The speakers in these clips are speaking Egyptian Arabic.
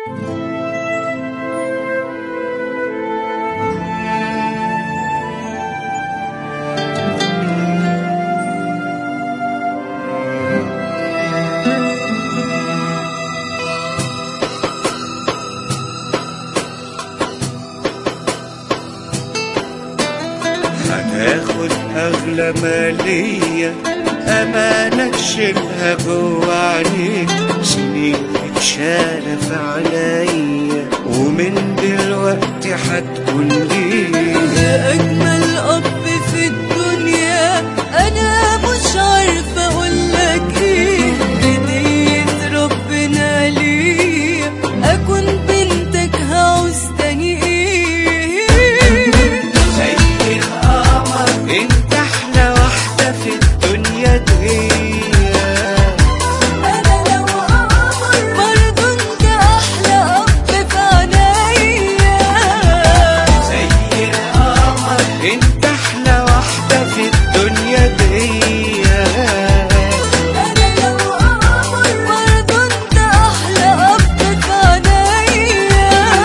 هتاخد أغلى مالية أمانة تشيلها جوا عينيك سنين اتشالة في عليا ومن دلوقتي هتكون ليا يا أجمل أب في الدنيا أنا مش عارفة أقولك إيه هدية ربنا ليا أكون بنتك هعوز تاني إيه زي القمر انت احلى واحدة في الدنيا دي أنا لو قمر برضه أنت أحلى أب في عينيا زي القمر انت احلى واحدة في الدنيا دي أنا لو قمر برضه أنت أحلى أب في عينيا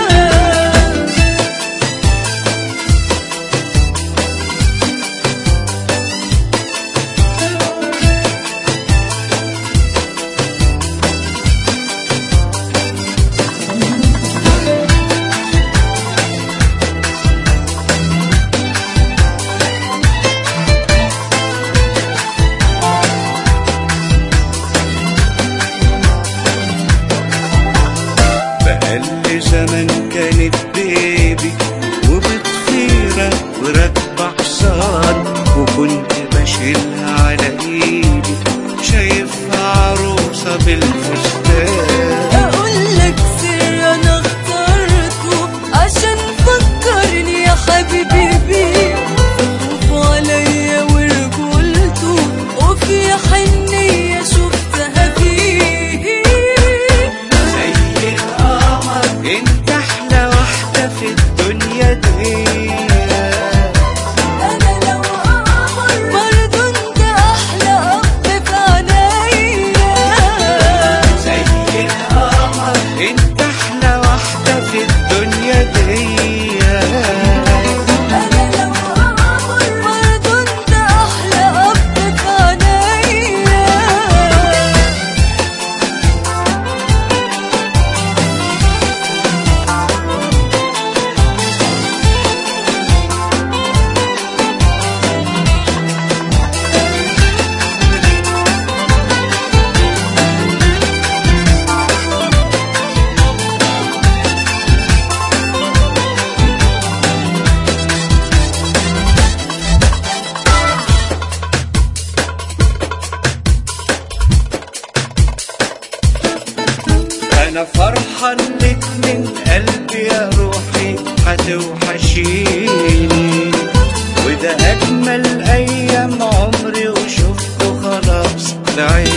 بقل زمن كانت بيبي وبتطيرة وراكبة حصان وكنت بشيلها على ايدي شايفها عروسة بالفستان أقولك سر أنا اخترته عشان فكرني يا حبيبي بيه خوف عليا ورجولته وفي حنية شفتها فيه زي القمر انت احلى واحدة في الدنيا دي أنا لو قمر برضه أنت أحلى أب في عينيا زي القمر انت احلى واحدة في الدنيا دي أنا لو قمر برضه أنت أحلى أب في عينيا انا فرحان لك من قلبي يا روحي هتوحشيني وده اجمل ايام عمري وشفته خلاص بعيني